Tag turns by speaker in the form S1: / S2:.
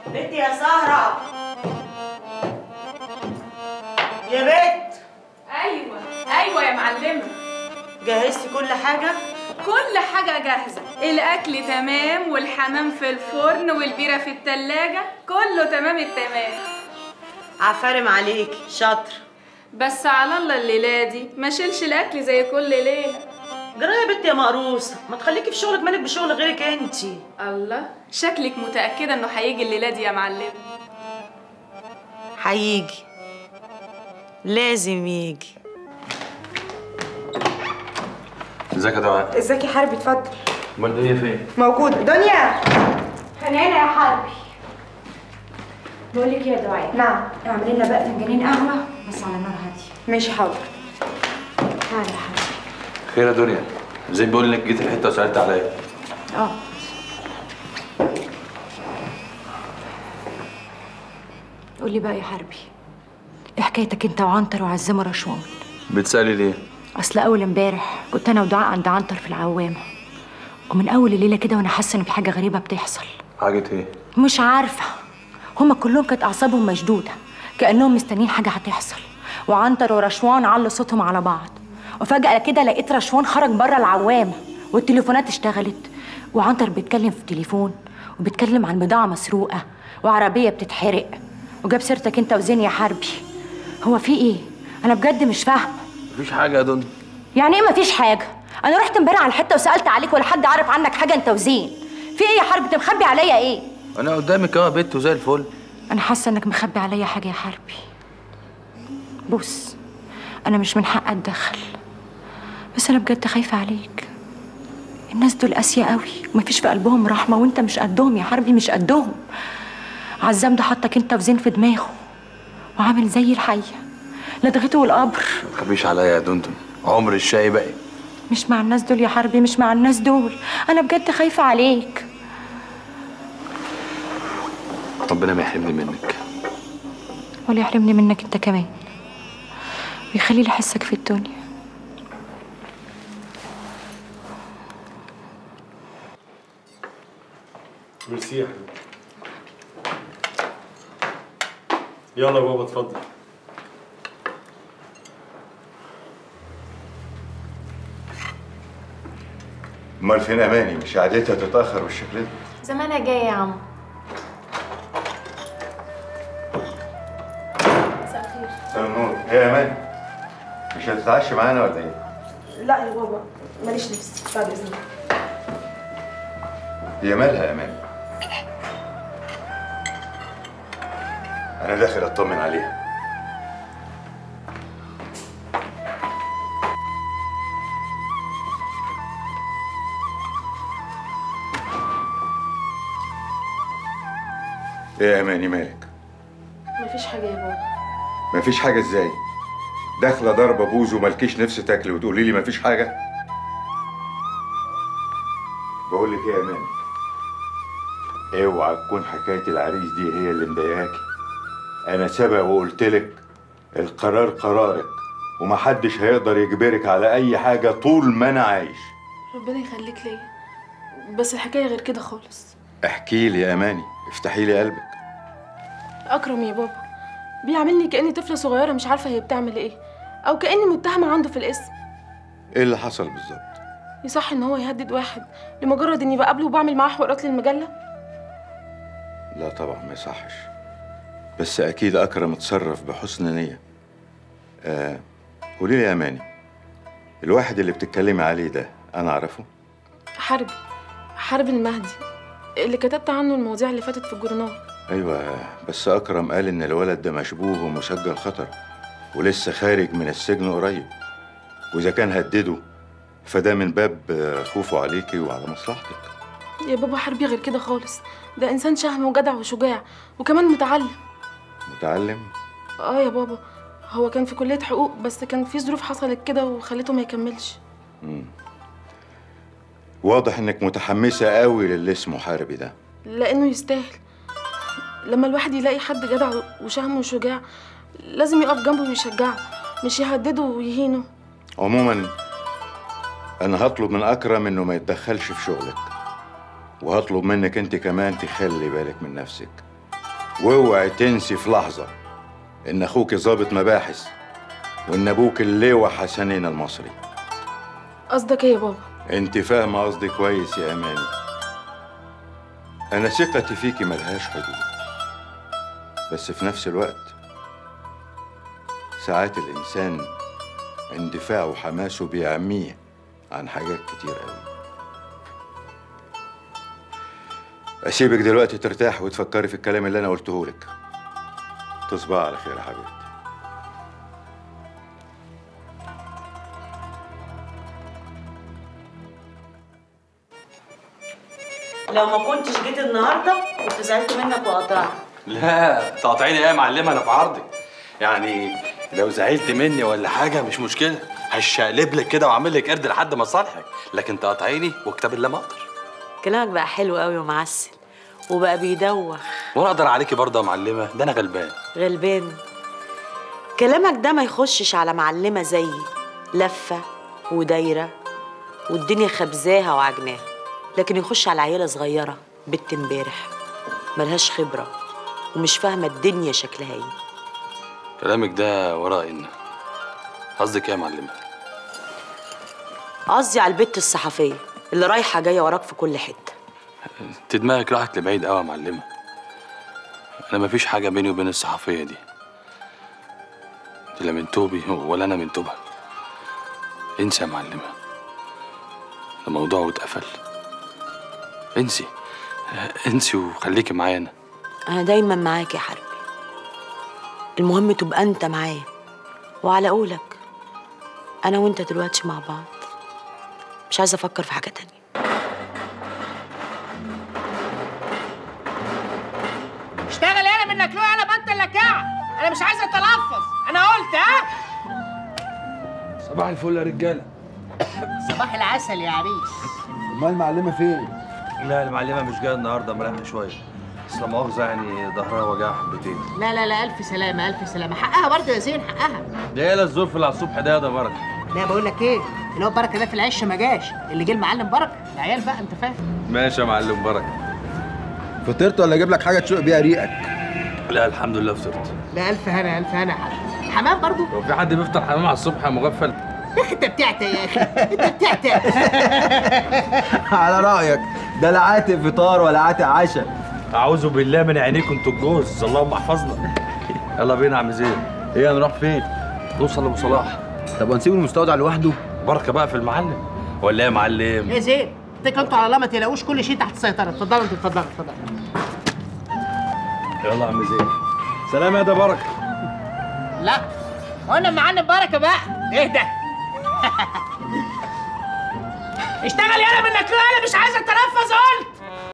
S1: بنتي يا سهرة يا بنت
S2: ايوه ايوه يا معلمه
S1: جهزتي كل حاجة؟
S2: كل حاجه جاهزه الاكل تمام والحمام في الفرن والبيره في التلاجة كله تمام التمام
S1: عفارم عليكي شاطر
S2: بس على الله الليله دي ما شيلش الاكل زي كل ليله
S1: جرى يا بنتي يا مقروصة ما تخليكي في شغلك مالك بشغل غيرك انتي
S2: الله شكلك متاكده انه هيجي الليله دي يا معلمه
S1: هيجي لازم يجي
S3: ازيك يا دعاء
S4: ازيك يا حربي اتفضل
S3: امال الدنيا فين
S4: موجودة دنيا
S5: حنانة يا حربي بقول لك يا دعاء
S4: نعم
S5: اعملي لنا بقى فنجانين قهوة بس على نار هادية
S4: ماشي حاضر
S5: تعالى يا حربي
S3: خير يا دنيا زي بيقول انك جيت الحته وسالت عليا
S5: اه قول لي بقى يا حربي ايه حكايتك انت وعنتر وعزام رشوان
S3: بتسالي ليه
S5: اصل اول امبارح كنت انا ودعاء عند عنتر في العوامة ومن اول الليلة كده وانا حاسة ان في حاجة غريبة بتحصل
S3: حاجه ايه
S5: مش عارفة هما كلهم كانت أعصابهم مشدودة كأنهم مستنيين حاجة هتحصل وعنتر ورشوان علوا صوتهم على بعض وفجأة كده لقيت رشوان خرج بره العوامة والتليفونات اشتغلت وعنتر بيتكلم في التليفون وبيتكلم عن بضاعة مسروقة وعربية بتتحرق وجاب سيرتك انت وزين يا حربي هو في ايه؟ أنا بجد مش فاهمة
S3: مفيش حاجه يا دنيا
S5: يعني ايه مفيش حاجة؟ أنا رحت امبارح على الحتة وسألت عليك ولا حد عارف عنك حاجة انت وزين في ايه يا حربي؟ انت مخبي عليا ايه؟
S3: انا قدامك اهو بنت وزي الفل
S5: أنا حاسة إنك مخبي عليا حاجة يا حربي بص أنا مش من حق أتدخل بس أنا بجد خايفة عليك الناس دول قاسية قوي ومفيش في قلبهم رحمة وأنت مش قدهم يا حربي مش قدهم عزام ده حطك أنت وزين في دماغه وعامل زي الحية لدغته القبر
S3: ما تخافيش عليا يا دندن عمر الشاي باقي
S5: مش مع الناس دول يا حربي مش مع الناس دول أنا بجد خايفة عليك
S3: ربنا ما يحرمني منك
S5: ولا يحرمني منك أنت كمان ويخلي لي حسك في الدنيا
S6: ميرسي يا حبيبي يلا يا بابا اتفضل
S7: امال فين اماني مش قعدتها تتاخر بالشكل ده
S5: زمانها جاية يا عم
S7: مساء النور ايه يا اماني مش هتتعشى معانا ولا ايه
S4: لا يا بابا ماليش نفس بعد اذنك
S7: هي مالها يا اماني انا داخل اطمن عليها ايه يا اماني مالك
S4: مفيش حاجة يا بابا
S7: مفيش حاجه ازاي داخله ضربه بوز ومالكيش نفس تاكلي وتقولي لي مفيش حاجه بقول لك ايه يا اماني اوعى تكون حكايه العريس دي هي اللي مضايقاكي انا سبق وقلت لك القرار قرارك ومحدش هيقدر يجبرك على اي حاجه طول ما انا عايش
S8: ربنا يخليك ليا بس الحكايه غير كده خالص
S7: احكي لي يا اماني افتحي لي قلبك
S8: اكرم يا بابا بيعاملني كاني طفله صغيره مش عارفه هي بتعمل ايه او كاني متهمه عنده في الاسم
S7: ايه اللي حصل بالظبط
S8: يصح ان هو يهدد واحد لمجرد اني بقابله وبعمل معاه حوارات للمجله
S7: لا طبعا ما يصحش بس اكيد اكرم اتصرف بحسن نيه آه قولي لي يا اماني الواحد اللي بتتكلمي عليه ده انا اعرفه
S8: حربي حرب المهدي اللي كتبت عنه المواضيع اللي فاتت في الجورنال
S7: ايوه بس اكرم قال ان الولد ده مشبوه ومسجل خطر ولسه خارج من السجن قريب واذا كان هدده فده من باب آه، خوفه عليكي وعلى مصلحتك
S8: يا بابا حربي غير كده خالص ده انسان شهم وجدع وشجاع وكمان متعلم
S7: متعلم
S8: اه يا بابا هو كان في كليه حقوق بس كان في ظروف حصلت كده وخلته ما يكملش
S7: واضح انك متحمسه قوي للي اسمه حاربي ده
S8: لانه يستاهل لما الواحد يلاقي حد جدع وشهم وشجاع لازم يقف جنبه ويشجعه مش يهدده ويهينه
S7: عموما انا هطلب من اكرم انه ما يتدخلش في شغلك وهطلب منك انت كمان تخلي بالك من نفسك واوعي تنسي في لحظة إن أخوك ظابط مباحث وإن أبوك اللواء حسنين المصري
S8: قصدك ايه يا بابا
S7: أنت فاهمة قصدي كويس يا أماني أنا ثقتي فيكي ملهاش حدود بس في نفس الوقت ساعات الإنسان اندفاعه وحماسه بيعميه عن حاجات كتير قوي أسيبك دلوقتي ترتاح وتفكري في الكلام اللي أنا قلته لك تصبح على خير يا حبيبتي
S1: لو ما كنتش جيت النهارده كنت زعلت منك وقطعت
S3: لا تقاطعيني ايه يا معلمه انا في عرضي يعني لو زعلت مني ولا حاجه مش مشكله هشقلب لك كده واعمل لك قرد لحد ما اصالحك لكن تقاطعيني وكتاب الله ما اقدر
S1: كلامك بقى حلو قوي ومعسل وبقى بيدوخ
S3: وانا اقدر عليكي برضه يا معلمه ده انا غلبان
S1: غلبان كلامك ده ما يخشش على معلمة زيي لفة ودايرة والدنيا خبزاها وعجناها لكن يخش على عيلة صغيرة بنت امبارح ملهاش خبرة ومش فاهمة الدنيا شكلها ايه
S3: كلامك ده ورائي إن قصدك ايه يا معلمه
S1: قصدي على البت الصحفية اللي رايحة جاية وراك في كل حتة
S3: انت دماغك راحت لبعيد قوي يا معلمه انا مفيش حاجه بيني وبين الصحفيه دي انت لا من توبي ولا انا من توبها انسى يا معلمه ده موضوع واتقفل انسي انسي وخليكي معايا انا
S1: أنا دايما معاك يا حربي المهم تبقى أنت معايا وعلى قولك أنا وأنت دلوقتي مع بعض مش عايزة أفكر في حاجة تانية
S9: اشتغل انا منك له انا بنت اللكاع انا مش عايزه اتلفظ انا قلت ها
S10: صباح الفل يا رجاله
S9: صباح العسل يا عريس
S10: امال المعلمه فين
S3: لا المعلمه مش جايه النهارده مريحه شويه اصل لا مؤاخذه يعني ظهرها وجعها حبتين
S9: لا لا لا الف سلامه الف سلامه حقها برضه يا زين حقها
S3: ده ايه الظروف اللي على الصبح ده يا ده بركه
S9: لا بقول لك ايه اللي هو بركه ده في العش ما جاش اللي جه المعلم بركه العيال بقى انت فاهم
S3: ماشي يا معلم بركه
S10: فطرت ولا اجيب لك حاجه تشوق بيها ريقك
S3: لا الحمد لله فطرت
S9: لا الف هنا الف هنا يا حبيبي حمام برضه
S3: هو في حد بيفطر حمام على الصبح يا مغفل
S9: يا اخي انت بتعتى يا اخي انت بتعتى
S10: على رايك ده لا عاتق فطار ولا عاتق عشاء
S3: اعوذ بالله من عينيكم انتوا الجوز اللهم احفظنا يلا بينا يا عم زين
S10: ايه هنروح فين
S3: نوصل لابو صلاح
S10: طب ونسيب المستودع لوحده
S3: بركه بقى في المعلم ولا ايه يا معلم
S9: يا زين اتكلوا انتوا على الله ما تلاقوش كل شيء تحت السيطره اتفضلوا انتوا اتفضلوا اتفضلوا
S3: يلا يا عم زين سلام يا ده بركه
S9: لا قلنا معلم بركه بقى اهدى اشتغل يالا منك له انا مش عايز اتنفس قلت